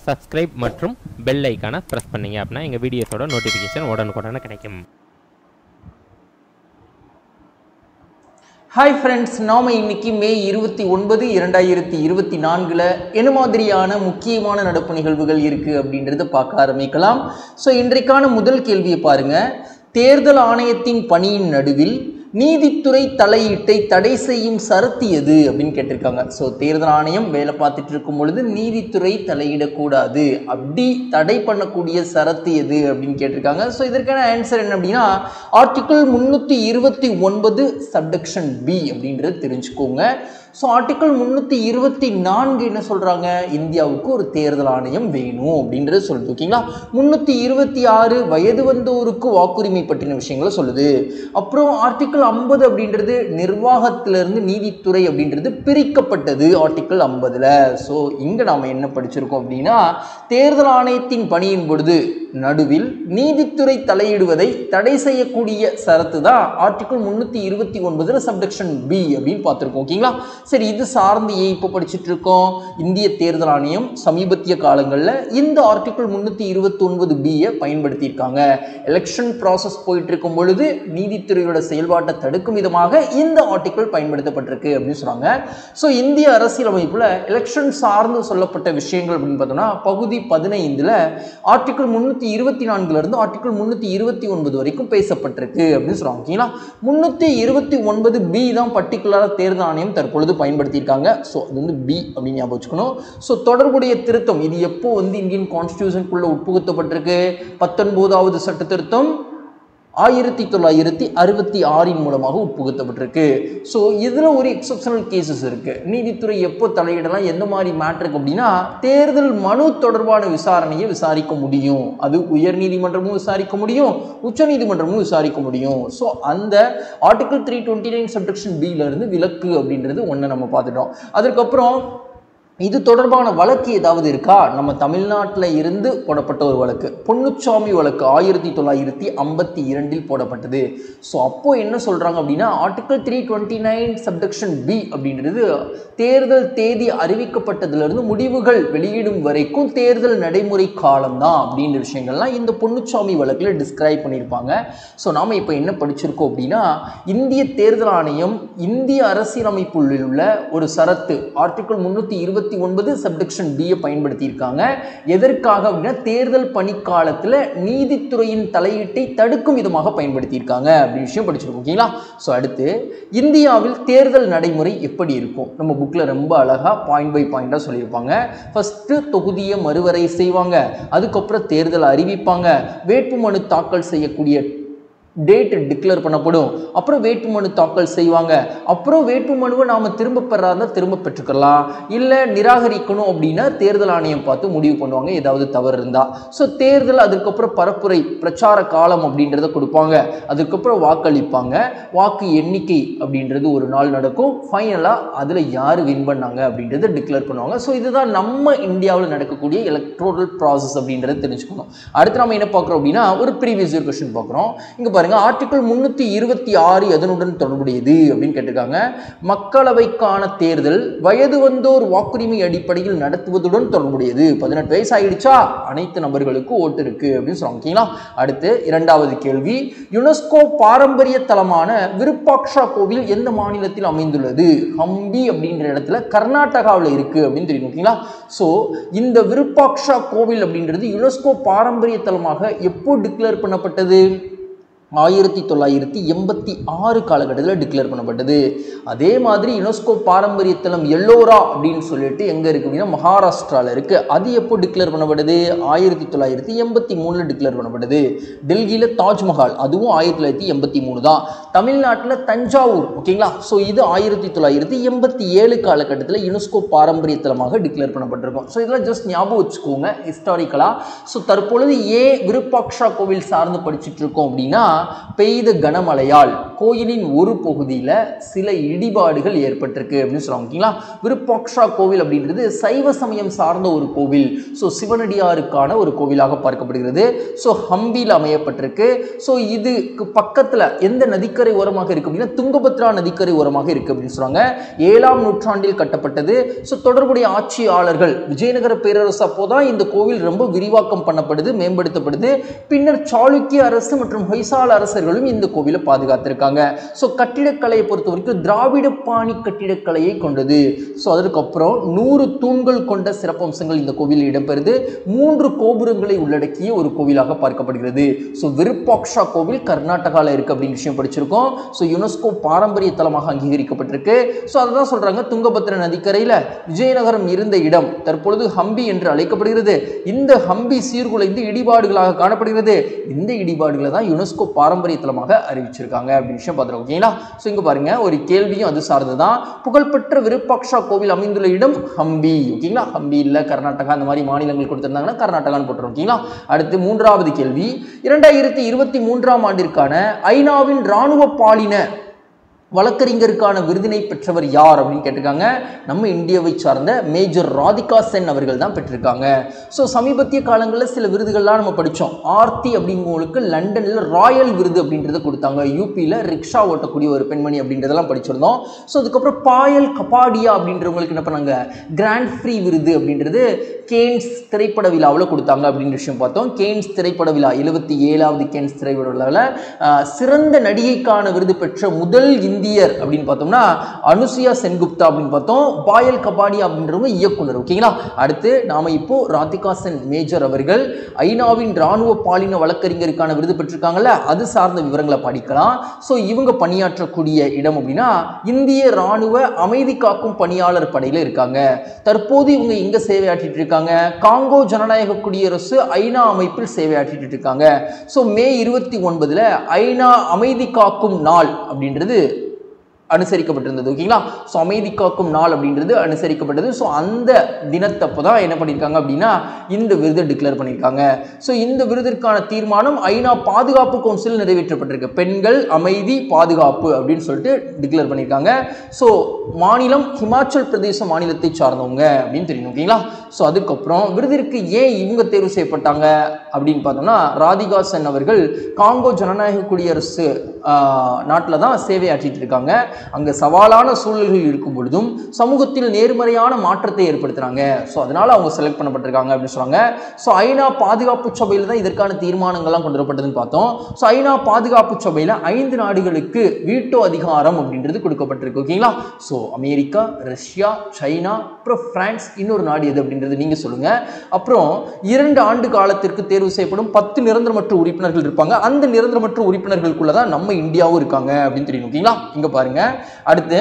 subscribe மற்றும் bell ஐக்கானை press பண்ணீங்க அப்படின்னா எங்கள் வீடியோஸோட நோட்டிஃபிகேஷன் உடனுக்குடனே கிடைக்கும் ஹாய் ஃப்ரெண்ட்ஸ் நாம இன்னைக்கு மே இருபத்தி ஒன்பது இரண்டாயிரத்தி இருபத்தி நான்கில் என்ன மாதிரியான முக்கியமான நடப்பு நிகழ்வுகள் இருக்குது அப்படின்றத பார்க்க ஆரம்பிக்கலாம் ஸோ இன்றைக்கான முதல் கேள்வியை பாருங்க தேர்தல் ஆணையத்தின் பணியின் நடுவில் நீதித்துறை தலையீட்டை தடை செய்யும் சரத்து எது அப்படின்னு கேட்டிருக்காங்க ஸோ தேர்தல் ஆணையம் வேலை பார்த்துட்டு இருக்கும் பொழுது நீதித்துறை தலையிடக்கூடாது அப்படி தடை பண்ணக்கூடிய சரத்து எது அப்படின்னு கேட்டிருக்காங்க ஸோ இதற்கான ஆன்சர் என்ன அப்படின்னா ஆர்டிகிள் முந்நூற்றி இருபத்தி ஒன்பது சப்டக்ஷன் பி அப்படின்றது தெரிஞ்சுக்கோங்க ஸோ ஆர்டிகிள் முந்நூற்றி இருபத்தி நான்கு என்ன சொல்கிறாங்க இந்தியாவுக்கு ஒரு தேர்தல் ஆணையம் வேணும் அப்படின்றது சொல்லுது ஓகேங்களா முந்நூற்றி இருபத்தி ஆறு வயது வந்தோருக்கு வாக்குரிமை பற்றின விஷயங்களை சொல்லுது அப்புறம் ஆர்டிகிள் ஐம்பது அப்படின்றது நிர்வாகத்திலிருந்து நீதித்துறை அப்படின்றது பிரிக்கப்பட்டது ஆர்டிகிள் ஐம்பதில் ஸோ இங்கே நாம் என்ன படிச்சிருக்கோம் அப்படின்னா தேர்தல் ஆணையத்தின் பணியின் பொழுது நடுவில் நீதித்துறை தலையிடுவதை தடை செய்யக்கூடிய சரத்து தான் ஆர்டிகிள் முந்நூற்றி இருபத்தி ஒன்பதுல சப்டக்ஷன் பி அப்படின்னு பார்த்துருக்கோம் ஓகேங்களா சரி இது சார்ந்து ஏன் இப்போ படிச்சுட்டு இருக்கோம் இந்திய தேர்தல் ஆணையம் சமீபத்திய காலங்களில் இந்த ஆர்டிகிள் முந்நூற்றி இருபத்தி ஒன்பது பியை பயன்படுத்தியிருக்காங்க எலெக்ஷன் ப்ராசஸ் போயிட்டு இருக்கும் பொழுது நீதித்துறையோட செயல்பாட்டை தடுக்கும் விதமாக இந்த ஆர்டிகிள் பயன்படுத்தப்பட்டிருக்கு அப்படின்னு சொன்னாங்க ஸோ இந்திய அரசியலமைப்பில் எலெக்ஷன் சார்ந்து சொல்லப்பட்ட விஷயங்கள் அப்படின்னு பார்த்தோம்னா பகுதி பதினைந்தில் ஆர்டிகிள் முந்நூற்றி இருபத்தி நான்குலேருந்து ஆர்டிகிள் முந்நூற்றி இருபத்தி ஒன்பது வரைக்கும் பேசப்பட்டிருக்கு அப்படின்னு சொல்லுவாங்க ஓகேங்களா முந்நூற்றி இருபத்தி ஒன்பது பி தான் பர்டிகுலராக தேர்தல் ஆணையம் தற்பொழுது பயன்படுத்தியிருக்காங்க ஸோ அது வந்து பி அப்படின்னு ஞாபகம் வச்சுக்கணும் ஸோ தொடர்புடைய திருத்தம் இது எப்போ வந்து இந்தியன் கான்ஸ்டியூஷனுக்குள்ள உட்புகுத்தப்பட்டிருக்கு பத்தொன்பதாவது சட்ட திருத்தம் ஆயிரத்தி தொள்ளாயிரத்தி அறுபத்தி ஆறின் மூலமாக உட்புகுத்தப்பட்டிருக்கு ஸோ இதில் ஒரு எக்ஸப்ஷனல் கேசஸ் இருக்குது நீதித்துறை எப்போ தலையிடலாம் எந்த மாதிரி மேட்ருக்கு அப்படின்னா தேர்தல் மனு தொடர்பான விசாரணையை விசாரிக்க முடியும் அது உயர் நீதிமன்றமும் விசாரிக்க முடியும் உச்ச நீதிமன்றமும் விசாரிக்க முடியும் ஸோ அந்த article three twenty nine subsection பியிலிருந்து விலக்கு அப்படின்றது ஒன்று நம்ம பார்த்துட்டோம் அதுக்கப்புறம் இது தொடர்பான வழக்கு ஏதாவது இருக்கா நம்ம தமிழ்நாட்டில் இருந்து போடப்பட்ட ஒரு வழக்கு பொன்னுச்சாமி வழக்கு ஆயிரத்தி தொள்ளாயிரத்தி ஐம்பத்தி இரண்டில் போடப்பட்டது ஸோ அப்போ என்ன சொல்கிறாங்க அப்படின்னா article three twenty nine subsection B அப்படின்றது தேர்தல் தேதி அறிவிக்கப்பட்டதிலிருந்து முடிவுகள் வெளியிடும் வரைக்கும் தேர்தல் நடைமுறை காலம்தான் அப்படின்ற விஷயங்கள்லாம் இந்த பொன்னுச்சாமி வழக்கில் டிஸ்கிரைப் பண்ணியிருப்பாங்க ஸோ நாம் இப்போ என்ன படிச்சிருக்கோம் அப்படின்னா இந்திய தேர்தல் ஆணையம் இந்திய அரசியலமைப்புள்ள உள்ள ஒரு சரத்து ஆர்டிகல் முந்நூற்றி இருபத்தி இருபத்தி ஒன்பது சப்டக்ஷன் பியை பயன்படுத்தியிருக்காங்க எதற்காக அப்படின்னா தேர்தல் பணிக்காலத்தில் நீதித்துறையின் தலையீட்டை தடுக்கும் விதமாக பயன்படுத்தியிருக்காங்க அப்படி விஷயம் படிச்சிருக்கோம் ஓகேங்களா ஸோ அடுத்து இந்தியாவில் தேர்தல் நடைமுறை எப்படி இருக்கும் நம்ம புக்கில் ரொம்ப அழகாக பாயிண்ட் பை பாயிண்டாக சொல்லியிருப்பாங்க ஃபஸ்ட்டு தொகுதியை மறுவரை செய்வாங்க அதுக்கப்புறம் தேர்தல் அறிவிப்பாங்க வேட்புமனு தாக்கல் செய்யக்கூடிய டேட் டிக்ளேர் பண்ணப்படும் அப்புறம் வேட்புமனு தாக்கல் செய்வாங்க அப்புறம் வேட்புமனுவை நாம் திரும்ப பெறாத திரும்ப பெற்றுக்கலாம் இல்லை நிராகரிக்கணும் அப்படின்னா தேர்தல் ஆணையம் பார்த்து முடிவு பண்ணுவாங்க ஏதாவது தவறு இருந்தால் ஸோ தேர்தல் அதுக்கப்புறம் பரப்புரை பிரச்சார காலம் அப்படின்றத கொடுப்பாங்க அதுக்கப்புறம் வாக்களிப்பாங்க வாக்கு எண்ணிக்கை அப்படின்றது ஒரு நாள் நடக்கும் ஃபைனலாக அதில் யார் வின் பண்ணாங்க அப்படின்றத டிக்ளேர் பண்ணுவாங்க ஸோ இதுதான் நம்ம இந்தியாவில் நடக்கக்கூடிய எலக்ட்ரோரல் ப்ராசஸ் அப்படின்றத தெரிஞ்சுக்கணும் அடுத்து நம்ம என்ன பார்க்குறோம் அப்படின்னா ஒரு ப்ரீவியஸ் இயர் கொஸ்டின் பார்க்குறோம் இங்கே பாருங்க ஆர்டிகிள் முந்நூற்றி இருபத்தி ஆறு எதனுடன் தொடர்புடையது அப்படின்னு கேட்டிருக்காங்க மக்களவைக்கான தேர்தல் வயது வந்தோர் வாக்குரிமை அடிப்படையில் நடத்துவதுடன் தொடர்புடையது பதினெட்டு வயசு ஆயிடுச்சா அனைத்து நபர்களுக்கும் ஓட்டு இருக்கு அப்படின்னு சொல்லுவாங்க ஓகேங்களா அடுத்து இரண்டாவது கேள்வி யுனெஸ்கோ பாரம்பரிய தலமான விருப்பாக்ஷா கோவில் எந்த மாநிலத்தில் அமைந்துள்ளது ஹம்பி அப்படின்ற இடத்துல கர்நாடகாவில் இருக்கு அப்படின்னு தெரியும் ஓகேங்களா ஸோ இந்த விருப்பாக்ஷா கோவில் அப்படின்றது யுனெஸ்கோ பாரம்பரிய தலமாக எப்போ டிக்ளேர் பண்ணப்பட்டது ஆயிரத்தி தொள்ளாயிரத்தி எண்பத்தி ஆறு காலகட்டத்தில் டிக்ளேர் பண்ணப்பட்டது அதே மாதிரி யுனெஸ்கோ பாரம்பரிய தலம் எல்லோரா அப்படின்னு சொல்லிட்டு எங்கே இருக்குது அப்படின்னா மகாராஷ்டிராவில் இருக்குது அது எப்போ டிக்ளேர் பண்ணப்பட்டது ஆயிரத்தி தொள்ளாயிரத்தி எண்பத்தி மூணில் டிக்ளேர் பண்ணப்பட்டது டெல்லியில் தாஜ்மஹால் அதுவும் ஆயிரத்தி தொள்ளாயிரத்தி எண்பத்தி மூணு தான் தமிழ்நாட்டில் தஞ்சாவூர் ஓகேங்களா ஸோ இது ஆயிரத்தி தொள்ளாயிரத்தி எண்பத்தி ஏழு காலகட்டத்தில் யுனெஸ்கோ பாரம்பரிய தலமாக டிக்ளேர் பண்ணப்பட்டிருக்கும் ஸோ இதெல்லாம் ஜஸ்ட் ஞாபகம் வச்சுக்கோங்க ஹிஸ்டாரிக்கலாக ஸோ தற்பொழுது ஏன் விருப்பாக்ஷா கோவில் சார்ந்து படிச்சுட்டு இருக்கோம் அப்படின்னா பெய்த கனமழையால் கோயிலின் ஒரு பகுதியில் சில இடிபாடுகள் ஏற்பட்டிருக்கு அப்படின்னு சொல்லுவாங்க ஓகேங்களா விருப்பாக்ஷா கோவில் அப்படின்றது சைவ சமயம் சார்ந்த ஒரு கோவில் ஸோ சிவனடியாருக்கான ஒரு கோவிலாக பார்க்கப்படுகிறது ஸோ ஹம்பியில் அமையப்பட்டிருக்கு ஸோ இதுக்கு பக்கத்தில் எந்த நதிக்கரை ஓரமாக இருக்கு அப்படின்னா துங்கபத்ரா நதிக்கரை ஓரமாக இருக்கு அப்படின்னு சொல்றாங்க ஏழாம் நூற்றாண்டில் கட்டப்பட்டது ஸோ தொடர்புடைய ஆட்சியாளர்கள் விஜயநகர பேரரசு அப்போதான் இந்த கோவில் ரொம்ப விரிவாக்கம் பண்ணப்படுது மேம்படுத்தப்படுது பின்னர் சாளுக்கிய அரசு மற்றும் ஹொய்சால அரசர்களும் இந்த கோவிலை பாதுகாத்திருக்காங்க ஸோ கட்டிடக்கலையை பொறுத்த வரைக்கும் திராவிட பாணி கட்டிடக்கலையை கொண்டது ஸோ அதற்கப்புறம் நூறு தூண்கள் கொண்ட சிறப்பம்சங்கள் இந்த கோவிலில் இடம்பெறுது மூன்று கோபுரங்களை உள்ளடக்கிய ஒரு கோவிலாக பார்க்கப்படுகிறது ஸோ விருப்பாக்ஷா கோவில் கர்நாடகாவில் இருக்கு அப்படின்னு விஷயம் படிச்சிருக்கோம் ஸோ யுனெஸ்கோ பாரம்பரிய தலமாக அங்கீகரிக்கப்பட்டிருக்கு ஸோ அதை தான் சொல்றாங்க துங்கபத்ர நதிக்கரையில் விஜயநகரம் இருந்த இடம் தற்பொழுது ஹம்பி என்று அழைக்கப்படுகிறது இந்த ஹம்பி சீர்குலைந்து இடிபாடுகளாக காணப்படுகிறது இந்த இடிபாடுகளை தான் யுனெஸ்கோ பாரம்பரிய தலமாக அறிவிச்சிருக்காங்க அப்படின்னு விஷயம் பார்த்துருக்கோம் ஓகேங்களா ஸோ இங்கே பாருங்க ஒரு கேள்வியும் அது சார்ந்து தான் புகழ்பெற்ற விருப்பாக்ஷா கோவில் அமைந்துள்ள இடம் ஹம்பி ஓகேங்களா ஹம்பி இல்லை கர்நாடகா அந்த மாதிரி மாநிலங்கள் கொடுத்திருந்தாங்கன்னா கர்நாடகான்னு போட்டுரும் ஓகேங்களா அடுத்து மூன்றாவது கேள்வி இரண்டாயிரத்தி இருபத்தி மூன்றாம் ஆண்டிற்கான ஐநாவின் இராணுவ பாலின வழக்கறிஞருக்கான விருதினை பெற்றவர் யார் அப்படின்னு கேட்டிருக்காங்க நம்ம இந்தியாவை சார்ந்த மேஜர் ராதிகா சென் அவர்கள் தான் பெற்றிருக்காங்க ஸோ சமீபத்திய காலங்களில் சில விருதுகள்லாம் நம்ம படித்தோம் ஆர்த்தி அப்படிங்கிறவங்களுக்கு லண்டனில் ராயல் விருது அப்படின்றத கொடுத்தாங்க யூபியில் ரிக்ஷா ஓட்டக்கூடிய ஒரு பெண்மணி அப்படின்றதெல்லாம் படிச்சிருந்தோம் ஸோ அதுக்கப்புறம் பாயல் கபாடியா அப்படின்றவங்களுக்கு என்ன பண்ணாங்க கிராண்ட் ஃப்ரீ விருது அப்படின்றது கேன்ஸ் திரைப்பட விழாவில் கொடுத்தாங்க அப்படின்ற விஷயம் பார்த்தோம் கேன்ஸ் திரைப்பட விழா எழுபத்தி ஏழாவது கேன்ஸ் திரைப்பட விழாவில் ஆஹ், சிறந்த நடிகைக்கான விருது பெற்ற முதல் இந்தியர் அப்படின்னு பார்த்தோம்னா அனுசுயா சென்குப்தா அப்படின்னு பார்த்தோம் பாயல் கபாடியா அப்படின்றவங்க இயக்குனர் ஓகேங்களா அடுத்து நாம இப்போ ராதிகா சென் மேஜர் அவர்கள் ஐநாவின் ராணுவ பாலின வழக்கறிஞருக்கான விருது பெற்றிருக்காங்கல்ல அது சார்ந்த விவரங்களை படிக்கலாம் ஸோ இவங்க பணியாற்றக்கூடிய இடம் அப்படின்னா இந்திய ராணுவ அமைதி காக்கும் பணியாளர் படையில இருக்காங்க தற்போது இவங்க எங்க சேவையாற்றிட்டு இருக்காங்க காங்கோ ஜனநாயக குடியரசு ஐநா அமைப்பில் சேவையாற்றிட்டு இருக்காங்க ஸோ மே இருபத்தி ஒன்பதுல ஐநா அமைதி காக்கும் நாள் அப்படின்றது அனுசரிக்கப்பட்டிருந்தது ஓகேங்களா ஸோ அமைதி காக்கும் நாள் அப்படின்றது அனுசரிக்கப்பட்டது ஸோ அந்த தினத்தப்போ தான் என்ன பண்ணியிருக்காங்க அப்படின்னா இந்த விருதை டிக்ளேர் பண்ணியிருக்காங்க ஸோ இந்த விருதிற்கான தீர்மானம் ஐநா பாதுகாப்பு கவுன்சில் நிறைவேற்றப்பட்டிருக்கு பெண்கள் அமைதி பாதுகாப்பு அப்படின்னு சொல்லிட்டு டிக்ளேர் பண்ணியிருக்காங்க ஸோ மாநிலம் ஹிமாச்சல் பிரதேச மாநிலத்தை சார்ந்தவங்க அப்படின்னு தெரியும் ஓகேங்களா ஸோ அதுக்கப்புறம் விருதிற்கு ஏன் இவங்க தேர்வு செய்யப்பட்டாங்க அப்படின்னு பார்த்தோம்னா ராதிகா சென் அவர்கள் காங்கோ ஜனநாயக குடியரசு நாட்டில் தான் சேவையாற்றிட்டு இருக்காங்க அங்கே சவாலான சூழல்கள் இருக்கும் பொழுதும் சமூகத்தில் நேர்மறையான மாற்றத்தை ஏற்படுத்துறாங்க ஸோ அதனால அவங்க செலக்ட் பண்ணப்பட்டிருக்காங்க அப்படின்னு சொல்றாங்க ஸோ ஐநா பாதுகாப்பு சபையில் தான் இதற்கான தீர்மானங்கள்லாம் கொண்டு வரப்பட்டதுன்னு பார்த்தோம் ஸோ ஐநா பாதுகாப்பு சபையில் ஐந்து நாடுகளுக்கு வீட்டோ அதிகாரம் அப்படின்றது கொடுக்கப்பட்டிருக்கு ஓகேங்களா ஸோ அமெரிக்கா ரஷ்யா சைனா அப்புறம் பிரான்ஸ் இன்னொரு நாடு எது அப்படின்றது நீங்க சொல்லுங்க அப்புறம் இரண்டு ஆண்டு காலத்திற்கு தேர்வு செய்யப்படும் பத்து நிரந்தரமற்ற உறுப்பினர்கள் இருப்பாங்க அந்த நிரந்தரமற்ற உறுப்பினர்களுக்குள்ள தான் நம்ம இந்தியாவும் இருக்காங்க அப்படின்னு தெரியும் ஓகேங்களா இங்க பாருங்க அடுத்து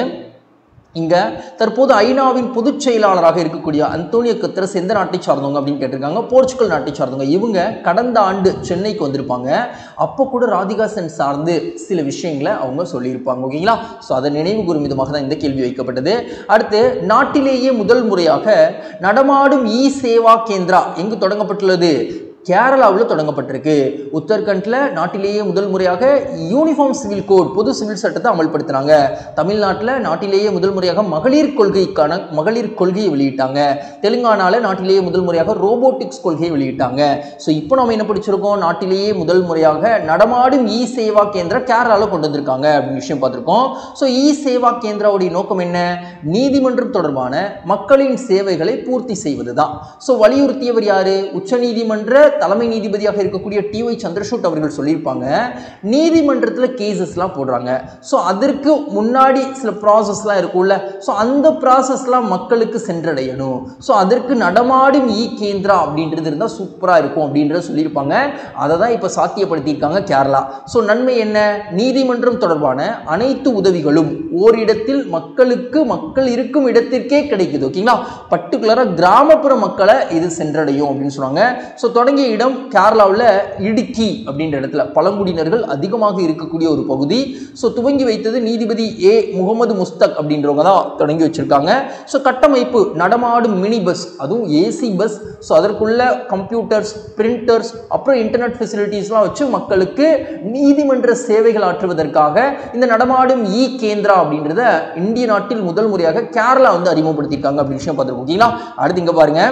இங்க தற்போது ஐநாவின் பொதுச் செயலாளராக இருக்கக்கூடிய அந்தோனியோ கத்திரஸ் எந்த நாட்டை சார்ந்தவங்க அப்படின்னு கேட்டிருக்காங்க போர்ச்சுகல் நாட்டை சார்ந்தவங்க இவங்க கடந்த ஆண்டு சென்னைக்கு வந்திருப்பாங்க அப்போ கூட ராதிகா சென் சார்ந்து சில விஷயங்களை அவங்க சொல்லியிருப்பாங்க ஓகேங்களா ஸோ அதை நினைவு கூறும் விதமாக தான் இந்த கேள்வி வைக்கப்பட்டது அடுத்து நாட்டிலேயே முதல் முறையாக நடமாடும் இ சேவா கேந்திரா எங்கு தொடங்கப்பட்டுள்ளது கேரளாவில் தொடங்கப்பட்டிருக்கு உத்தரகண்டில் நாட்டிலேயே முதல் முறையாக யூனிஃபார்ம் சிவில் கோட் பொது சிவில் சட்டத்தை அமல்படுத்தினாங்க தமிழ்நாட்டில் நாட்டிலேயே முதல் முறையாக மகளிர் கொள்கைக்கான மகளிர் கொள்கையை வெளியிட்டாங்க தெலுங்கானாவில் நாட்டிலேயே முதல் முறையாக ரோபோட்டிக்ஸ் கொள்கையை வெளியிட்டாங்க ஸோ இப்போ நம்ம என்ன படிச்சிருக்கோம் நாட்டிலேயே முதல் முறையாக நடமாடும் இ சேவா கேந்திரா கேரளாவில் கொண்டு வந்திருக்காங்க அப்படின்னு விஷயம் பார்த்துருக்கோம் ஸோ இ சேவா கேந்திராவுடைய நோக்கம் என்ன நீதிமன்றம் தொடர்பான மக்களின் சேவைகளை பூர்த்தி செய்வது தான் ஸோ வலியுறுத்தியவர் யாரு உச்சநீதிமன்ற தலைமை நீதிபதியாக இருக்கக்கூடிய டி ஒய் சந்திரசூட் அவர்கள் சொல்லியிருப்பாங்க நீதிமன்றத்தில் கேசஸ்லாம் போடுறாங்க ஸோ அதற்கு முன்னாடி சில ப்ராசஸ்லாம் இருக்கும்ல ஸோ அந்த ப்ராசஸ்லாம் மக்களுக்கு சென்றடையணும் ஸோ அதற்கு நடமாடும் இ கேந்திரா அப்படின்றது இருந்தால் சூப்பராக இருக்கும் அப்படின்றத சொல்லியிருப்பாங்க அதை தான் இப்போ சாத்தியப்படுத்தியிருக்காங்க கேரளா ஸோ நன்மை என்ன நீதிமன்றம் தொடர்பான அனைத்து உதவிகளும் ஓரிடத்தில் மக்களுக்கு மக்கள் இருக்கும் இடத்திற்கே கிடைக்குது ஓகேங்களா பர்டிகுலராக கிராமப்புற மக்களை இது சென்றடையும் அப்படின்னு சொன்னாங்க ஸோ தொடங்கி தொடங்கிய இடம் கேரளாவில் இடுக்கி அப்படின்ற இடத்துல பழங்குடியினர்கள் அதிகமாக இருக்கக்கூடிய ஒரு பகுதி ஸோ துவங்கி வைத்தது நீதிபதி ஏ முகமது முஸ்தக் அப்படின்றவங்க தான் தொடங்கி வச்சிருக்காங்க ஸோ கட்டமைப்பு நடமாடும் மினி பஸ் அதுவும் ஏசி பஸ் ஸோ அதற்குள்ள கம்ப்யூட்டர்ஸ் பிரிண்டர்ஸ் அப்புறம் இன்டர்நெட் ஃபெசிலிட்டிஸ்லாம் வச்சு மக்களுக்கு நீதிமன்ற சேவைகள் ஆற்றுவதற்காக இந்த நடமாடும் இ கேந்திரா அப்படின்றத இந்திய நாட்டில் முதல் முறையாக கேரளா வந்து அறிமுகப்படுத்தியிருக்காங்க அப்படின்னு விஷயம் பார்த்துருக்கோம் ஓகேங்களா அடுத்து இங்கே பாருங்க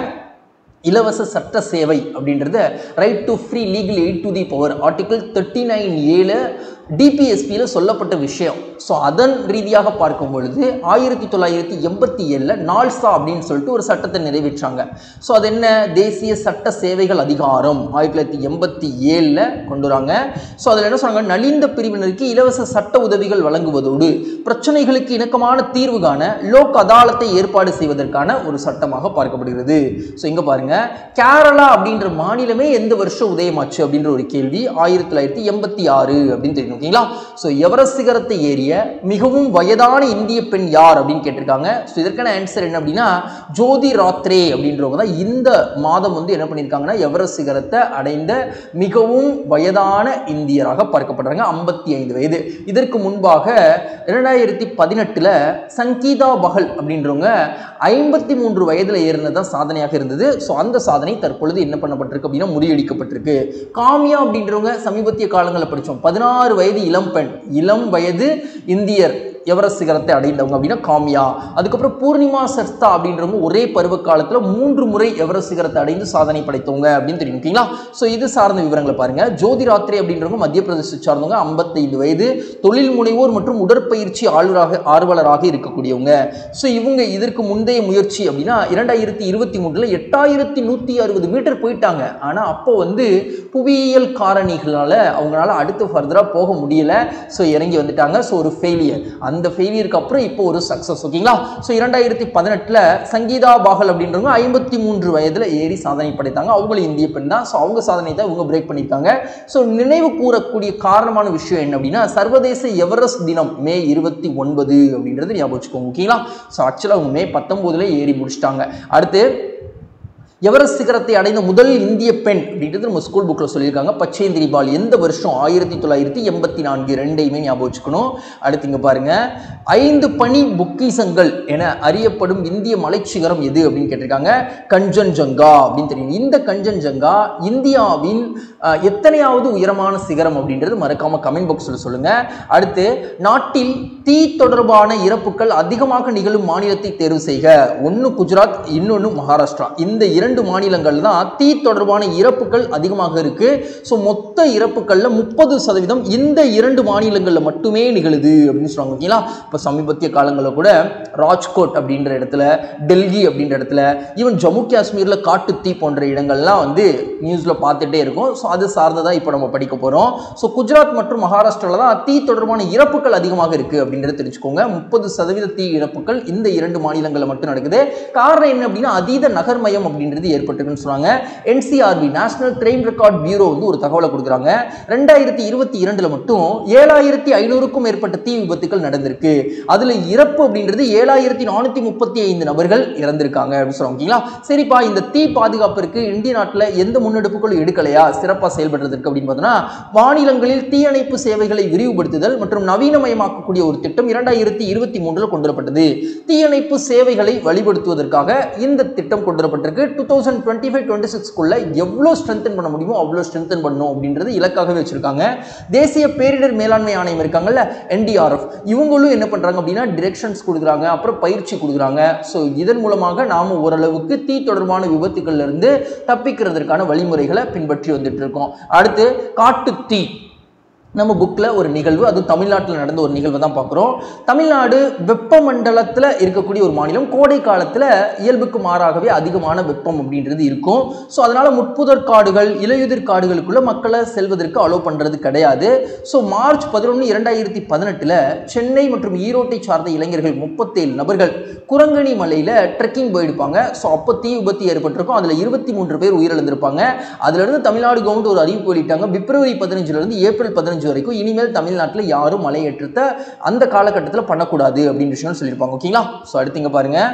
இலவச சட்ட சேவை அப்படின்றத right to free legal aid to the power article thirty nine ஏழு டிபிஎஸ்பியில் சொல்லப்பட்ட விஷயம் ஸோ அதன் ரீதியாக பார்க்கும் பொழுது ஆயிரத்தி தொள்ளாயிரத்தி எண்பத்தி ஏழில் நால்சா அப்படின்னு சொல்லிட்டு ஒரு சட்டத்தை நிறைவேற்றாங்க ஸோ அது என்ன தேசிய சட்ட சேவைகள் அதிகாரம் ஆயிரத்தி தொள்ளாயிரத்தி எண்பத்தி ஏழில் கொண்டு வராங்க ஸோ அதில் என்ன சொன்னாங்க நலிந்த பிரிவினருக்கு இலவச சட்ட உதவிகள் வழங்குவதோடு பிரச்சனைகளுக்கு இணக்கமான தீர்வு காண லோக் அதாலத்தை ஏற்பாடு செய்வதற்கான ஒரு சட்டமாக பார்க்கப்படுகிறது ஸோ இங்கே பாருங்க கேரளா அப்படின்ற மாநிலமே எந்த வருஷம் உதயமாச்சு அப்படின்ற ஒரு கேள்வி ஆயிரத்தி தொள்ளாயிரத்தி எண்பத்தி ஆறு அப்படின்னு தெரியும் ஓகேங்களா ஸோ எவரெஸ்ட் சிகரத்தை ஏறிய மிகவும் வயதான இந்திய பெண் யார் அப்படின்னு கேட்டிருக்காங்க ஸோ இதற்கான ஆன்சர் என்ன அப்படின்னா ஜோதி ராத்ரே அப்படின்றவங்க தான் இந்த மாதம் வந்து என்ன பண்ணியிருக்காங்கன்னா எவரெஸ்ட் சிகரத்தை அடைந்த மிகவும் வயதான இந்தியராக பார்க்கப்படுறாங்க ஐம்பத்தி ஐந்து வயது இதற்கு முன்பாக இரண்டாயிரத்தி பதினெட்டில் சங்கீதா பகல் அப்படின்றவங்க ஐம்பத்தி மூன்று வயதில் ஏறினது தான் சாதனையாக இருந்தது ஸோ அந்த சாதனை தற்பொழுது என்ன பண்ணப்பட்டிருக்கு அப்படின்னா முறியடிக்கப்பட்டிருக்கு காமியா அப்படின்றவங்க சமீபத்திய காலங்களில் படித்தோம் பதினாறு வயது இளம் பெண் இளம் வயது இந்தியர் எவரெஸ்ட் சிகரத்தை அடைந்தவங்க அப்படின்னா காமியா அதுக்கப்புறம் பூர்ணிமா சர்ஸ்தா அப்படின்றவங்க ஒரே பருவ காலத்தில் மூன்று முறை எவரெஸ்ட் சிகரத்தை அடைந்து சாதனை படைத்தவங்க அப்படின்னு தெரியும் ஓகேங்களா ஸோ இது சார்ந்த விவரங்களை பாருங்க ஜோதி ராத்ரே அப்படின்றவங்க மத்திய பிரதேசத்தை சார்ந்தவங்க ஐம்பத்தைந்து வயது தொழில் முனைவோர் மற்றும் உடற்பயிற்சி ஆளுநராக ஆர்வலராக இருக்கக்கூடியவங்க ஸோ இவங்க இதற்கு முந்தைய முயற்சி அப்படின்னா இரண்டாயிரத்தி இருபத்தி மூன்றில் எட்டாயிரத்தி நூற்றி அறுபது மீட்டர் போயிட்டாங்க ஆனால் அப்போ வந்து புவியியல் காரணிகளால் அவங்களால அடுத்து ஃபர்தராக போக முடியல ஸோ இறங்கி வந்துட்டாங்க ஸோ ஒரு ஃபெயிலியர் அந்த ஃபெயிலியருக்கு அப்புறம் இப்போ ஒரு சக்ஸஸ் ஓகேங்களா ஸோ இரண்டாயிரத்தி பதினெட்டில் சங்கீதா பாகல் அப்படின்றவங்க ஐம்பத்தி மூன்று வயதில் ஏறி சாதனை படைத்தாங்க அவங்களும் இந்திய பெண் தான் ஸோ அவங்க சாதனை தான் இவங்க பிரேக் பண்ணியிருக்காங்க ஸோ நினைவு கூறக்கூடிய காரணமான விஷயம் என்ன அப்படின்னா சர்வதேச எவரெஸ்ட் தினம் மே இருபத்தி ஒன்பது அப்படின்றது ஞாபகம் வச்சுக்கோங்க ஓகேங்களா ஸோ ஆக்சுவலாக அவங்க மே பத்தொம்போதுல ஏறி முடிச்சிட்டாங்க அடுத்து எவரெஸ்ட் சிகரத்தை அடைந்த முதல் இந்திய பெண் அப்படின்றது நம்ம ஸ்கூல் புக்கில் சொல்லியிருக்காங்க பச்சேந்திரி பால் எந்த வருஷம் ஆயிரத்தி தொள்ளாயிரத்தி எண்பத்தி நான்கு ரெண்டையுமே ஞாபகம் வச்சுக்கணும் அடுத்து இங்கே பாருங்க ஐந்து பனி பொக்கிசங்கள் என அறியப்படும் இந்திய மலைச்சிகரம் எது அப்படின்னு கேட்டிருக்காங்க கஞ்சன்ஜங்கா அப்படின்னு தெரியும் இந்த கஞ்சன்ஜங்கா இந்தியாவின் அஹ், எத்தனையாவது உயரமான சிகரம் அப்படின்றது மறக்காம கமெண்ட் பாக்ஸில் சொல்லுங்க அடுத்து நாட்டில் தீ தொடர்பான இறப்புகள் அதிகமாக நிகழும் மாநிலத்தை தேர்வு செய்க ஒன்று குஜராத் இன்னொன்று மகாராஷ்டிரா இந்த இரண்டு மாநிலங்கள் தான் தீ தொடர்பான இறப்புகள் அதிகமாக இருக்கு ஸோ மொத்த இறப்புகள்ல முப்பது சதவீதம் இந்த இரண்டு மாநிலங்களில் மட்டுமே நிகழுது அப்படின்னு சொல்லுவாங்க ஓகேங்களா இப்போ சமீபத்திய காலங்களில் கூட ராஜ்கோட் அப்படின்ற இடத்துல டெல்லி அப்படின்ற இடத்துல ஈவன் ஜம்மு காஷ்மீரில் காட்டு தீ போன்ற இடங்கள்லாம் வந்து நியூஸில் பார்த்துட்டே இருக்கும் ஸோ அது சார்ந்ததாக இப்போ நம்ம படிக்க போகிறோம் ஸோ குஜராத் மற்றும் மகாராஷ்டிராவில் தான் தீ தொடர்பான இறப்புகள் அதிகமாக இருக்குது அப்படின்றத தெரிஞ்சுக்கோங்க முப்பது சதவீத தீ இறப்புகள் இந்த இரண்டு மாநிலங்களில் மட்டும் நடக்குது காரணம் என்ன அப்படின்னா அதீத நகர்மயம் அப்படின்றது ஏற்பட்டிருக்குன்னு சொன்னாங்க NCRB national crime record bureau வந்து ஒரு தகவலை கொடுக்குறாங்க ரெண்டாயிரத்தி இருபத்தி இரண்டுல மட்டும் ஏழாயிரத்தி ஐநூறுக்கும் மேற்பட்ட தீ விபத்துகள் நடந்திருக்கு அதுல இறப்பு அப்படின்றது ஏழாயிரத்தி நானூத்தி முப்பத்தி ஐந்து நபர்கள் இறந்திருக்காங்க அப்படின்னு சொல்லுவாங்க ஓகேங்களா சரிப்பா இந்த தீ பாதுகாப்பிற்கு இந்திய நாட்டில் எந்த முன்னெடுப்புகளும் எடுக்கலையா சிறப்பாக செயல்படுறதுக்கு அப்படின்னு பார்த்தோம்னா மாநிலங்களில் தீயணைப்பு சேவைகளை விரிவுபடுத்துதல் மற்றும் நவீனமயமாக்கக்கூடிய ஒரு திட்டம் இரண்டாயிரத்தி இருபத்தி மூன்றுல கொண்டு வரப்பட்டது தீயணைப்பு சேவைகளை வழிபடுத்துவதற்காக இந்த திட்டம் கொண்டு வரப்பட்டிருக்கு two thousand twenty five twenty சிக்ஸ்க்குள்ள எவ்வளோ ஸ்ட்ரென்தன் பண்ண முடியுமோ அவ்வளோ ஸ்ட்ரென்தன் பண்ணணும் அப்படின்றது இலக்காகவே வச்சிருக்காங்க தேசிய பேரிடர் மேலாண்மை ஆணையம் இருக்காங்கல்ல என்டிஆர்எஃப் இவங்களும் என்ன பண்றாங்க அப்படின்னா டிரெக்ஷன்ஸ் கொடுக்குறாங்க அப்புறம் பயிற்சி கொடுக்குறாங்க ஸோ இதன் மூலமாக நாம ஓரளவுக்கு தீ தொடர்பான விபத்துக்கள்ல இருந்து தப்பிக்கிறதுக்கான வழிமுறைகளை பின்பற்றி வந்துட்டு இருக்கோம் அடுத்து காட்டு தீ நம்ம புக்கில் ஒரு நிகழ்வு அது தமிழ்நாட்டில் நடந்த ஒரு நிகழ்வை தான் பார்க்குறோம் தமிழ்நாடு வெப்பமண்டலத்தில் இருக்கக்கூடிய ஒரு மாநிலம் கோடை காலத்தில் இயல்புக்கு மாறாகவே அதிகமான வெப்பம் அப்படின்றது இருக்கும் ஸோ அதனால் முட்புதர் காடுகள் இலையுதிர் காடுகளுக்குள்ள மக்களை செல்வதற்கு அலோவ் பண்ணுறது கிடையாது ஸோ மார்ச் பதினொன்று இரண்டாயிரத்தி பதினெட்டில் சென்னை மற்றும் ஈரோட்டை சார்ந்த இளைஞர்கள் முப்பத்தேழு நபர்கள் குரங்கணி மலையில் ட்ரெக்கிங் போயிருப்பாங்க ஸோ அப்போ தீ விபத்து ஏற்பட்டிருக்கும் அதில் இருபத்தி மூன்று பேர் உயிரிழந்திருப்பாங்க அதிலிருந்து தமிழ்நாடு கவர்மெண்ட் ஒரு அறிவிப்பு வெளியிட்டாங்க பிப்ரவரி பதினஞ்சுலேருந்து ஏப்ரல் பதினஞ்சு வரைக்கும் இனிமேல் தமிழ்நாட்டில் யாரும் மலையேற்றத்தை அந்த காலகட்டத்தில் பண்ணக்கூடாது அப்படின்ற விஷயம் சொல்லியிருப்பாங்க ஓகேங்களா ஸோ அடுத்து இங்க பாருங்க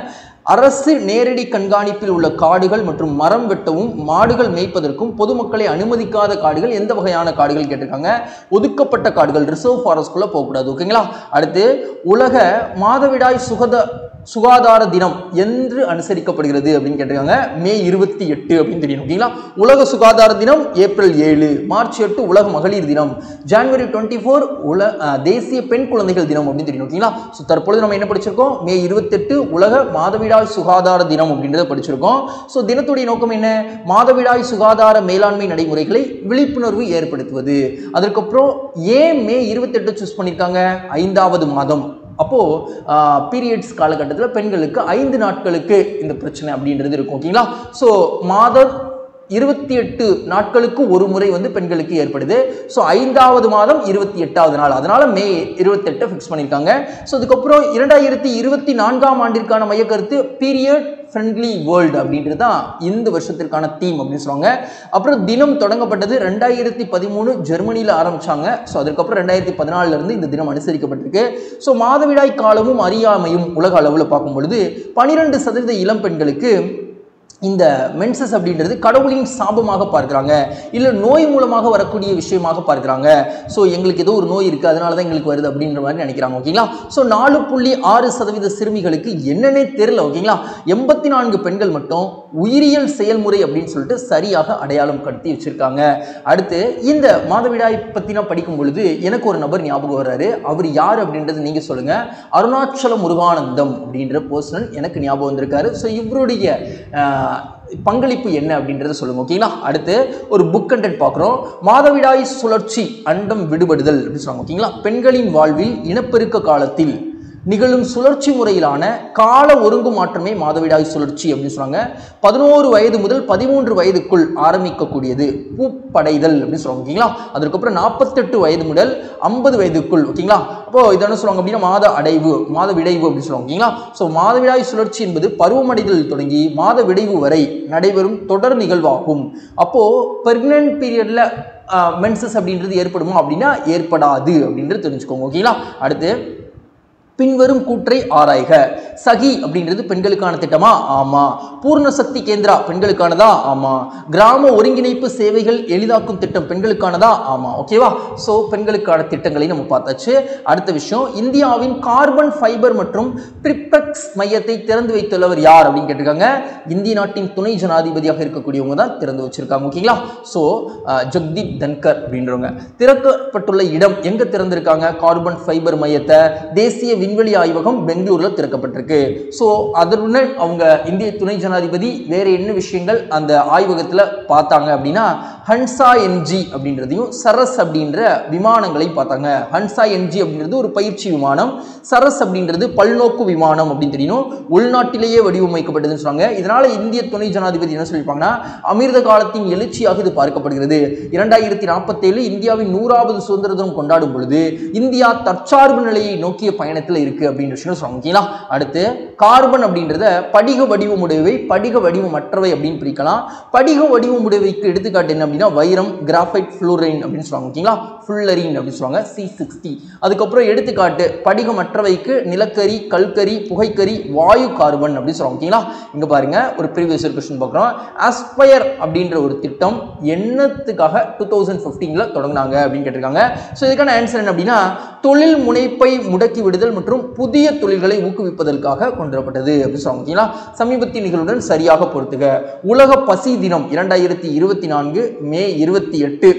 அரசு நேரடி கண்காணிப்பில் உள்ள காடுகள் மற்றும் மரம் வெட்டவும் மாடுகள் மேய்ப்பதற்கும் பொதுமக்களை அனுமதிக்காத காடுகள் எந்த வகையான காடுகள் கேட்டிருக்காங்க ஒதுக்கப்பட்ட காடுகள் ரிசர்வ் ஃபாரஸ்ட்குள்ள போகக்கூடாது ஓகேங்களா அடுத்து உலக மாதவிடாய் சுகத சுகாதார தினம் என்று அனுசரிக்கப்படுகிறது அப்படின்னு கேட்டிருக்காங்க மே இருபத்தி எட்டு அப்படின்னு தெரியும் ஓகேங்களா உலக சுகாதார தினம் ஏப்ரல் ஏழு மார்ச் எட்டு உலக மகளிர் தினம் ஜனவரி டுவெண்ட்டி ஃபோர் உல அஹ், தேசிய பெண் குழந்தைகள் தினம் அப்படின்னு தெரியும் ஓகேங்களா ஸோ தற்பொழுது நம்ம என்ன படிச்சிருக்கோம் மே இருபத்தெட்டு உலக மாதவிடாய் சுகாதார தினம் அப்படின்றத படிச்சிருக்கோம் ஸோ தினத்துடைய நோக்கம் என்ன மாதவிடாய் சுகாதார மேலாண்மை நடைமுறைகளை விழிப்புணர்வு ஏற்படுத்துவது அதற்கப்புறம் ஏன் மே இருபத்தெட்டு சூஸ் பண்ணியிருக்காங்க ஐந்தாவது மாதம் அப்போது பீரியட்ஸ் காலகட்டத்தில் பெண்களுக்கு ஐந்து நாட்களுக்கு இந்த பிரச்சனை அப்படின்றது இருக்கும் ஓகேங்களா ஸோ மாதம் இருபத்தி எட்டு நாட்களுக்கு ஒரு முறை வந்து பெண்களுக்கு ஏற்படுது ஸோ ஐந்தாவது மாதம் இருபத்தி எட்டாவது நாள் அதனால மே இருபத்தெட்டை ஃபிக்ஸ் பண்ணியிருக்காங்க ஸோ அதுக்கப்புறம் இரண்டாயிரத்தி இருபத்தி நான்காம் ஆண்டிற்கான மையக்கருத்து பீரியட் ஃப்ரெண்ட்லி வேர்ல்டு அப்படின்றது தான் இந்த வருஷத்திற்கான தீம் அப்படின்னு சொல்லுவாங்க அப்புறம் தினம் தொடங்கப்பட்டது ரெண்டாயிரத்தி பதிமூணு ஜெர்மனியில் ஆரம்பிச்சாங்க ஸோ அதுக்கப்புறம் ரெண்டாயிரத்தி பதினாலுல இருந்து இந்த தினம் அனுசரிக்கப்பட்டிருக்கு ஸோ மாதவிடாய் காலமும் அறியாமையும் உலக அளவில் பார்க்கும் பொழுது பனிரெண்டு சதவீத இளம் பெண்களுக்கு இந்த மென்சஸ் அப்படின்றது கடவுளின் சாபமாக பார்க்குறாங்க இல்லை நோய் மூலமாக வரக்கூடிய விஷயமாக பார்க்குறாங்க ஸோ எங்களுக்கு ஏதோ ஒரு நோய் இருக்குது அதனால தான் எங்களுக்கு வருது அப்படின்ற மாதிரி நினைக்கிறாங்க ஓகேங்களா ஸோ நாலு புள்ளி ஆறு சதவீத சிறுமிகளுக்கு என்னன்னே தெரியல ஓகேங்களா எண்பத்தி நான்கு பெண்கள் மட்டும் உயிரியல் செயல்முறை அப்படின்னு சொல்லிட்டு சரியாக அடையாளம் கடத்தி வச்சிருக்காங்க அடுத்து இந்த மாதவிடாய் பற்றி நான் படிக்கும் பொழுது எனக்கு ஒரு நபர் ஞாபகம் வர்றாரு அவர் யார் அப்படின்றது நீங்கள் சொல்லுங்கள் அருணாச்சல முருகானந்தம் அப்படின்ற பர்சனல் எனக்கு ஞாபகம் வந்திருக்காரு ஸோ இவருடைய ஆஹ், பங்களிப்பு என்ன அப்படின்றத சொல்லுங்க ஓகேங்களா அடுத்து ஒரு புக் கண்டென்ட் பார்க்குறோம் மாதவிடாய் சுழற்சி அண்டம் விடுபடுதல் அப்படின்னு சொல்லுவாங்க ஓகேங்களா பெண்களின் வாழ்வில் இனப்பெருக்க காலத்தில் நிகழும் சுழற்சி முறையிலான கால ஒருங்கு மாற்றமே மாதவிடாய் சுழற்சி அப்படின்னு சொன்னாங்க பதினோரு வயது முதல் பதிமூன்று வயதுக்குள் ஆரம்பிக்கக்கூடியது பூப்படைதல் அப்படின்னு சொல்லுவாங்க ஓகேங்களா அதுக்கப்புறம் நாற்பத்தெட்டு வயது முதல் ஐம்பது வயதுக்குள் ஓகேங்களா அப்போ இது என்ன சொல்லுவாங்க அப்படின்னா மாத அடைவு மாத விடைவு அப்படின்னு சொல்லுவாங்க ஓகேங்களா ஸோ மாதவிடாய் சுழற்சி என்பது பருவமடைதல் தொடங்கி மாத விடைவு வரை நடைபெறும் தொடர் நிகழ்வாகும் அப்போ பெர்மனன்ட் பீரியட்ல மென்சஸ் அப்படின்றது ஏற்படுமா அப்படின்னா ஏற்படாது அப்படின்றது தெரிஞ்சுக்கோங்க ஓகேங்களா அடுத்து பின்வரும் கூற்றை ஆராய்க சகி அப்படின்றது பெண்களுக்கான திட்டமா ஆமா பூர்ண சக்தி கேந்திரா பெண்களுக்கானதா ஆமா கிராம ஒருங்கிணைப்பு சேவைகள் எளிதாக்கும் திட்டம் பெண்களுக்கானதா ஆமா ஓகேவா ஸோ பெண்களுக்கான திட்டங்களை நம்ம பார்த்தாச்சு அடுத்த விஷயம் இந்தியாவின் கார்பன் ஃபைபர் மற்றும் பிரிப்பெக்ஸ் மையத்தை திறந்து வைத்துள்ளவர் யார் அப்படின்னு கேட்டிருக்காங்க இந்திய நாட்டின் துணை ஜனாதிபதியாக இருக்கக்கூடியவங்க தான் திறந்து வச்சிருக்காங்க ஓகேங்களா ஸோ ஜக்தீப் தன்கர் அப்படின்றவங்க திறக்கப்பட்டுள்ள இடம் எங்க திறந்திருக்காங்க கார்பன் ஃபைபர் மையத்தை தேசிய விண்வெளி ஆய்வகம் பெங்களூர்ல திறக்கப்பட்டிருக்கு ஸோ அதனுடன் அவங்க இந்திய துணை ஜனாதிபதி வேற என்ன விஷயங்கள் அந்த ஆய்வகத்துல பார்த்தாங்க அப்படின்னா ஹன்சா என்ஜி அப்படின்றதையும் சரஸ் அப்படின்ற விமானங்களை பார்த்தாங்க ஹன்சா என்ஜி அப்படின்றது ஒரு பயிற்சி விமானம் சரஸ் அப்படின்றது பல்நோக்கு விமானம் அப்படின்னு தெரியணும் உள்நாட்டிலேயே வடிவமைக்கப்பட்டதுன்னு சொன்னாங்க இதனால இந்திய துணை ஜனாதிபதி என்ன சொல்லியிருப்பாங்கன்னா அமிர்த காலத்தின் எழுச்சியாக இது பார்க்கப்படுகிறது இரண்டாயிரத்தி நாற்பத்தேழு இந்தியாவின் நூறாவது சுதந்திர தினம் கொண்டாடும் பொழுது இந்தியா தற்சார்பு நிலையை நோக்கிய பயணத்தில் இருக்கு அப்படின்ற விஷயம் சொல்லுவாங்க ஓகேங்களா அடுத்து கார்பன் அப்படின்றத படிக வடிவமுடையவை படிக வடிவமற்றவை அப்படின்னு பிரிக்கலாம் படிக வடிவமுடையவைக்கு எடுத்துக்காட்டு என்ன அப்படின்னா வைரம் கிராஃபைட் ஃப்ளூரைன் அப்படின்னு சொல்லுவாங்க ஓகேங்களா ஃபுல்லரின் அப்படின்னு சொல்லுவாங்க சி சிக்ஸ்டி அதுக்கப்புறம் எடுத்துக்காட்டு படிகமற்றவைக்கு நிலக்கரி கல்கரி புகைக்கரி வாயு கார்பன் அப்படின்னு சொல்லுவாங்க ஓகேங்களா இங்க பாருங்க ஒரு ப்ரீவியஸ் கொஸ்டின் பார்க்குறோம் ஆஸ்பயர் அப்படின்ற ஒரு திட்டம் என்னத்துக்காக டூ தௌசண்ட் ஃபிஃப்டீனில் தொடங்கினாங்க அப்படின்னு கேட்டிருக்காங்க ஸோ இதுக்கான ஆன்சர் என்ன அப்படின்னா தொழில் முனைப்பை முடக்கி விடுதல் மற்றும் புதிய தொழில்களை ஊக்குவிப்பதற்காக கொண்டு வரப்பட்டது அப்படின்னு சொல்லுவாங்க ஓகேங்களா சமீபத்திய நிகழ்வுடன் சரியாக பொறுத்துக உலக பசி தினம் இரண்டாயிரத்தி இருபத்தி நான்கு மே இருபத்தி எட்டு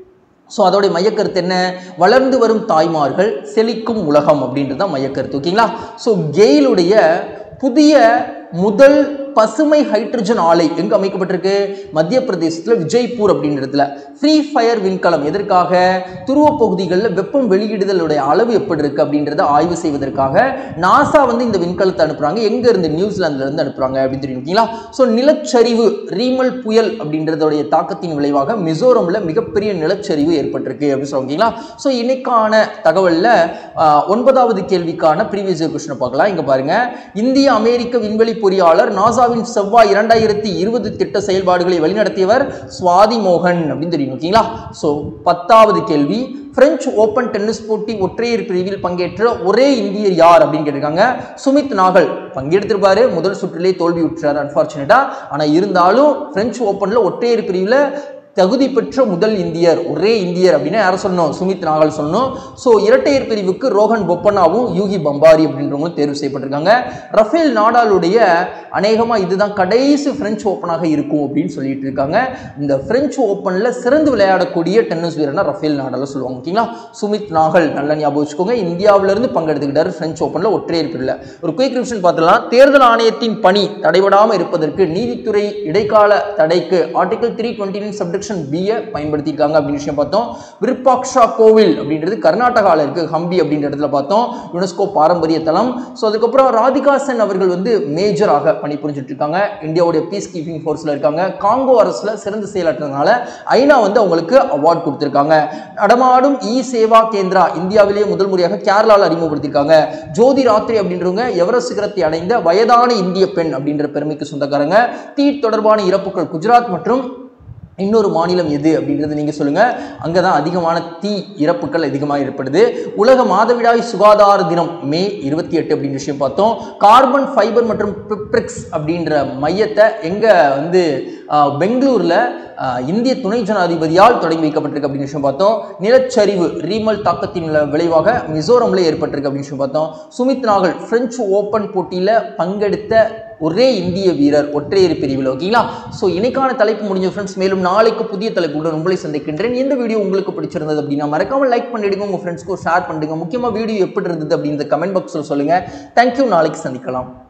ஸோ அதோடைய மையக்கருத்து என்ன வளர்ந்து வரும் தாய்மார்கள் செழிக்கும் உலகம் அப்படின்றது தான் மையக்கருத்து ஓகேங்களா ஸோ கெயிலுடைய புதிய முதல் பசுமை ஹைட்ரஜன் ஆலை எங்க அமைக்கப்பட்டிருக்கு மத்திய பிரதேசத்தில் விஜய்பூர் அப்படின்ற இடத்துல ஃப்ரீ ஃபயர் விண்கலம் எதற்காக துருவ பகுதிகளில் வெப்பம் வெளியிடுதலுடைய அளவு எப்படி இருக்கு அப்படின்றத ஆய்வு செய்வதற்காக நாசா வந்து இந்த விண்கலத்தை அனுப்புறாங்க எங்க இருந்து நியூசிலாந்துல இருந்து அனுப்புறாங்க அப்படின்னு தெரியும் ஓகேங்களா ஸோ நிலச்சரிவு ரீமல் புயல் அப்படின்றதோடைய தாக்கத்தின் விளைவாக மிசோரம்ல மிகப்பெரிய நிலச்சரிவு ஏற்பட்டிருக்கு அப்படின்னு சொல்லுவாங்களா ஸோ இன்னைக்கான தகவல்ல ஆஹ், ஒன்பதாவது கேள்விக்கான ப்ரீவியஸ் கொஸ்டினை பார்க்கலாம் இங்க பாருங்க இந்திய அமெரிக்க விண்வெளி பொறியாளர் நாசா நாசாவின் செவ்வாய் இரண்டாயிரத்தி இருபது திட்ட செயல்பாடுகளை வழிநடத்தியவர் சுவாதி மோகன் அப்படின்னு தெரியும் ஓகேங்களா ஸோ பத்தாவது கேள்வி பிரெஞ்சு ஓபன் டென்னிஸ் போட்டி ஒற்றையர் பிரிவில் பங்கேற்ற ஒரே இந்தியர் யார் அப்படின்னு கேட்டிருக்காங்க சுமித் நாகல் பங்கெடுத்திருப்பாரு முதல் சுற்றிலே தோல்வி உற்றார் அன்பார்ச்சுனேட்டா ஆனா இருந்தாலும் பிரெஞ்சு ஓப்பன்ல ஒற்றையர் பிரிவில் தகுதி பெற்ற முதல் இந்தியர் ஒரே இந்தியர் அப்படின்னு யாரை சொல்லணும் சுமித் நாகல் சொல்லணும் ஸோ இரட்டையர் பிரிவுக்கு ரோஹன் பொப்பனாவும் யூகி பம்பாரி அப்படின்றவங்களும் தேர்வு செய்யப்பட்டிருக்காங்க ரஃபேல் நாடாலுடைய அநேகமாக இதுதான் கடைசி பிரெஞ்சு ஓப்பனாக இருக்கும் அப்படின்னு சொல்லிட்டு இருக்காங்க இந்த பிரெஞ்சு ஓப்பனில் சிறந்து விளையாடக்கூடிய டென்னிஸ் வீரர்னா ரஃபேல் நாடால சொல்லுவாங்க ஓகேங்களா சுமித் நாகல் நல்லா ஞாபகம் வச்சுக்கோங்க இந்தியாவிலிருந்து பங்கெடுத்துக்கிட்டாரு பிரெஞ்சு ஓப்பனில் ஒற்றையர் பிரிவில் ஒரு குயிக் ரிவிஷன் பார்த்துலாம் தேர்தல் ஆணையத்தின் பணி தடைபடாமல் இருப்பதற்கு நீதித்துறை இடைக்கால தடைக்கு article three twenty nine subsection பியை பயன்படுத்தியிருக்காங்க அப்படின்னு விஷயம் பார்த்தோம் விருப்பாக்ஷா கோவில் அப்படின்றது கர்நாடகாவில் இருக்கு ஹம்பி அப்படின்ற இடத்துல பார்த்தோம் யுனெஸ்கோ பாரம்பரிய தலம் ஸோ அதுக்கப்புறம் ராதிகா சென் அவர்கள் வந்து மேஜராக பணிபுரிஞ்சுட்டு இருக்காங்க இந்தியாவுடைய பீஸ் கீப்பிங் ஃபோர்ஸில் இருக்காங்க காங்கோ அரசில் சிறந்து செயலாற்றுறதுனால ஐநா வந்து அவங்களுக்கு அவார்ட் கொடுத்துருக்காங்க நடமாடும் இ சேவா கேந்திரா இந்தியாவிலேயே முதல் முறையாக கேரளாவில் அறிமுகப்படுத்தியிருக்காங்க ஜோதி ராத்திரி அப்படின்றவங்க எவரெஸ்ட் சிகரத்தை அடைந்த வயதான இந்திய பெண் அப்படின்ற பெருமைக்கு சொந்தக்காரங்க தீ தொடர்பான இறப்புகள் குஜராத் மற்றும் இன்னொரு மாநிலம் எது அப்படின்றது நீங்கள் சொல்லுங்கள் அங்கே தான் அதிகமான தீ இறப்புகள் அதிகமாக ஏற்படுது உலக மாதவிடாய் சுகாதார தினம் மே இருபத்தி எட்டு அப்படின்ற விஷயம் பார்த்தோம் கார்பன் ஃபைபர் மற்றும் பிப்ரிக்ஸ் அப்படின்ற மையத்தை எங்கே வந்து ஆஹ், பெங்களூரில் ஆஹ், இந்திய துணை ஜனாதிபதியால் தொடங்கி வைக்கப்பட்டிருக்கு அப்படின்னு விஷயம் பார்த்தோம் நிலச்சரிவு ரீமல் தாக்கத்தின் விளை- விளைவாக மிசோரம்ல ஏற்பட்டிருக்கு அப்படின்னு விஷயம் பார்த்தோம் சுமித் நாகல் பிரெஞ்சு ஓப்பன் போட்டியில் பங்கெடுத்த ஒரே இந்திய வீரர் ஒற்றையர் பிரிவில் ஓகேங்களா ஸோ இன்னைக்கான தலைப்பு முடிஞ்ச ஃப்ரெண்ட்ஸ் மேலும் நாளைக்கு புதிய தலைப்புடன் உங்களை சந்திக்கின்றேன் இந்த வீடியோ உங்களுக்கு பிடிச்சிருந்தது அப்படின்னா மறக்காம லைக் பண்ணிடுங்க உங்கள் ஃப்ரெண்ட்ஸ்க்கும் ஷேர் பண்ணுங்க முக்கியமாக வீடியோ எப்படி இருந்தது அப்படின்ற கமெண்ட் பாக்ஸில் சொல்லுங்கள் தேங்க்யூ நாளைக்கு சந்திக்கலாம்